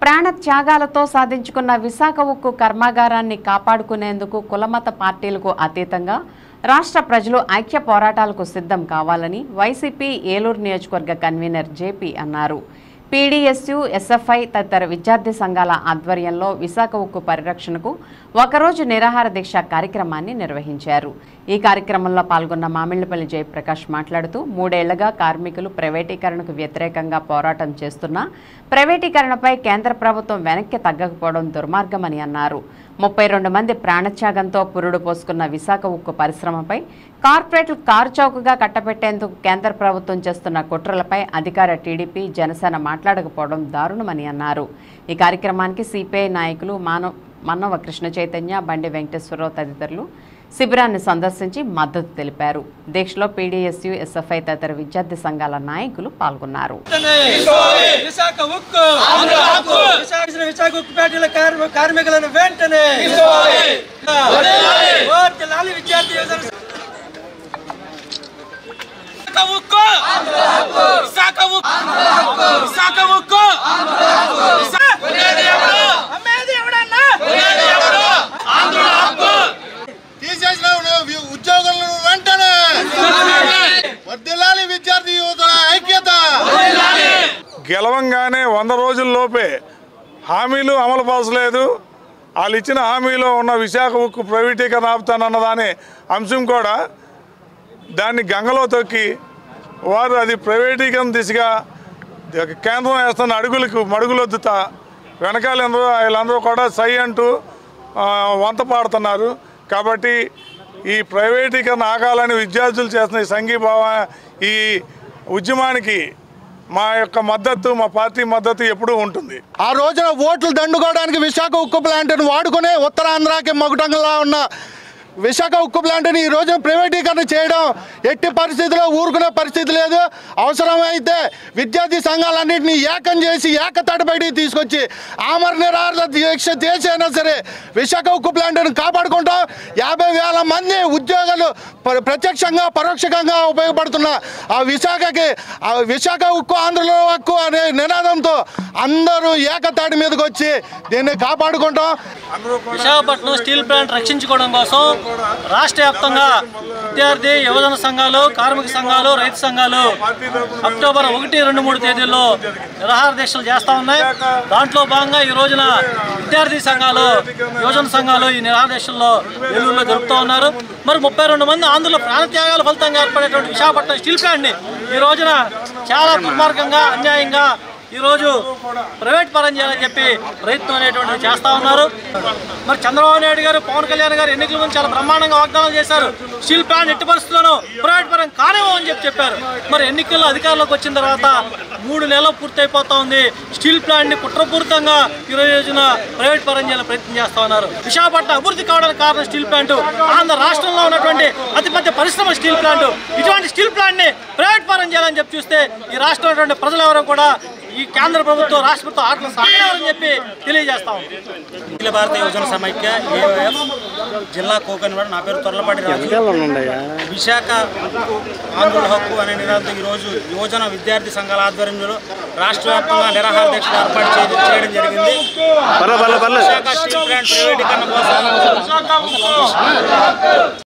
ప్రాణ త్యాగాలతో సాధించుకున్న విశాఖ ఉక్కు కర్మాగారాన్ని కాపాడుకునేందుకు కులమత పార్టీలకు అతీతంగా రాష్ట్ర ప్రజలు ఐక్య పోరాటాలకు సిద్ధం కావాలని వైసీపీ ఏలూరు నియోజకవర్గ కన్వీనర్ జేపీ అన్నారు పీడీఎస్యు ఎస్ఎఫ్ఐ తదితర విద్యార్థి సంఘాల ఆధ్వర్యంలో విశాఖ ఉక్కు పరిరక్షణకు ఒకరోజు నిరాహార దీక్ష కార్యక్రమాన్ని నిర్వహించారు ఈ కార్యక్రమంలో పాల్గొన్న మామిళ్లపల్లి జయప్రకాష్ మాట్లాడుతూ మూడేళ్లుగా కార్మికులు ప్రైవేటీకరణకు వ్యతిరేకంగా పోరాటం చేస్తున్నా ప్రైవేటీకరణపై కేంద్ర ప్రభుత్వం వెనక్కి తగ్గకపోవడం దుర్మార్గమని అన్నారు ముప్పై రెండు మంది ప్రాణత్యాగంతో పురుడు పోసుకున్న విశాఖ ఉక్కు పరిశ్రమపై కార్పొరేట్లు కారు చౌకగా కట్టబెట్టేందుకు కేంద్ర ప్రభుత్వం చేస్తున్న కుట్రలపై అధికార టీడీపీ జనసేన మాట్లాడకపోవడం దారుణమని అన్నారు ఈ కార్యక్రమానికి సిపిఐ నాయకులు మానవ మన్నవ కృష్ణ చైతన్య బండి వెంకటేశ్వరరావు తదితరులు శిబిరాన్ని సందర్శించి మద్దతు తెలిపారు దీక్షలో పీడీఎస్యు ఎస్ఎఫ్ఐ తదితర విద్యార్థి సంఘాల నాయకులు పాల్గొన్నారు విశాఖ ఉక్కు విశాఖ విశాఖ ఉక్కు ఫ్యాక్టరీల కార్మి- కార్మికులను వెంటనే ఓర్తి లాలి విద్యార్థి యువజన విశాఖ ఉక్కు విశాఖ ఉక్కు విశాఖ ఉక్కు విశా- అమ్మేది ఎవడన్నా ఆంధ్రుల హక్కు తీసేసిన ఉద్యోగులను వెంటనే వర్దిల్లాలి విద్యార్థి యువతల ఐక్యత గెలవంగానే వంద రోజుల్లోపే హామీలు అమలు పరచలేదు వాళ్ళు ఇచ్చిన హామీలో ఉన్న విశాఖ ఉక్కు ప్రైవేటీకరణ ఆపుతానన్న దాని అంశం కూడా దాన్ని గంగలో తొక్కి వారు అది ప్రైవేటీకరణ దిశగా కేంద్రం వేస్తున్న అడుగులకు మడుగులొద్దుతా వెనకాలందరూ వీళ్ళందరూ కూడా సై అంటూ ఆ, వంత పాడుతున్నారు కాబట్టి ఈ ప్రైవేటీకరణ ఆగాలని విద్యార్థులు చేస్తున్న ఈ సంఘీభావ ఈ ఉద్యమానికి మా యొక్క మద్దతు మా పార్టీ మద్దతు ఎప్పుడూ ఉంటుంది ఆ రోజున ఓట్లు దండుకోవడానికి విశాఖ ఉక్కు ప్లాంట్ను వాడుకునే ఉత్తరాంధ్రాకి మగుటంగా ఉన్న విశాఖ ఉక్కు ప్లాంట్ని ఈ రోజున ప్రైవేటీకరణ చేయడం ఎట్టి పరిస్థితిలో ఊరుకునే పరిస్థితి లేదు అవసరమైతే విద్యార్థి సంఘాలన్నింటినీ ఏకం చేసి ఏకతాటి బయటికి తీసుకొచ్చి ఆమర నిరాహార దీక్ష చేసైనా సరే విశాఖ ఉక్కు ప్లాంట్ను కాపాడుకుంటాం యాభై వేల మంది ఉద్యోగాలు ప్ర- ప్రత్యక్షంగా పరోక్షంగా ఉపయోగపడుతున్న ఆ విశాఖకి ఆ విశాఖ ఉక్కు ఆంధ్రలో హక్కు అనే నినాదంతో అందరూ ఏకతాటి మీదకి వచ్చి దీన్ని కాపాడుకుంటాం విశాఖపట్నం స్టీల్ ప్లాంట్ రక్షించుకోవడం కోసం రాష్ట్ర వ్యాప్తంగా విద్యార్థి యువజన సంఘాలు కార్మిక సంఘాలు రైతు సంఘాలు అక్టోబర్ ఒకటి రెండు మూడు తేదీల్లో నిరాహార దీక్షలు చేస్తా ఉన్నాయి దాంట్లో భాగంగా ఈ రోజున విద్యార్థి సంఘాలు యువజన సంఘాలు ఈ నిరాహార దీక్షల్లో ఏలూరులో జరుపుతూ ఉన్నారు మరి ముప్పై రెండు మంది ఆంధ్రుల ప్రాణత్యాగాల ఫలితంగా ఏర్పడేటువంటి విశాఖపట్నం స్టీల్ ప్లాంట్ని ఈ రోజున చాలా దుర్మార్గంగా అన్యాయంగా ఈ రోజు ప్రైవేట్ పరం చేయాలని చెప్పి ప్రయత్నం అనేటువంటిది చేస్తా ఉన్నారు మరి చంద్రబాబు నాయుడు గారు పవన్ కళ్యాణ్ గారు ఎన్నికల ముందు చాలా బ్రహ్మాండంగా వాగ్దానం చేశారు స్టీల్ ప్లాంట్ ఎట్టి పరిస్థితుల్లోనూ ప్రైవేట్ పరం కానేమో అని చెప్పి చెప్పారు మరి ఎన్నికల్లో అధికారంలోకి వచ్చిన తర్వాత మూడు నెలలు పూర్తయిపోతా ఉంది స్టీల్ ప్లాంట్ ని కుట్రపూరితంగా ఈ రోజున ప్రైవేట్ పరం చేయాలని ప్రయత్నం చేస్తా ఉన్నారు విశాఖపట్నం అభివృద్ధి కావడానికి కారణం స్టీల్ ప్లాంట్ ఆంధ్ర రాష్ట్రంలో ఉన్నటువంటి అతిపెద్ద పరిశ్రమ స్టీల్ ప్లాంట్ ఇటువంటి స్టీల్ ప్లాంట్ ని ప్రైవేట్ పరం చేయాలని చెప్పి చూస్తే ఈ రాష్ట్రంలో ఉన్నటువంటి ప్రజలు ఎవరో కూడా ఈ కేంద్ర ప్రభుత్వం రాష్ట్ర ప్రభుత్వం ఆటలు సాగలేవని చెప్పి తెలియజేస్తాం అఖిల భారత యువజన సమైక్య ఏఎఫ్ జిల్లా కోకనివాడు నా పేరు తొర్లపాటి రాజు విశాఖ ఆంధ్రుల హక్కు అనే నినాదంతో ఈరోజు యువజన విద్యార్థి సంఘాల ఆధ్వర్యంలో రాష్ట్ర వ్యాప్తంగా నిరాహార దీక్షలు ఏర్పాటు చే- చేయడం జరిగింది విశాఖ స్టీల్ ప్లాంట్ ప్రైవేటీకరణ కోసం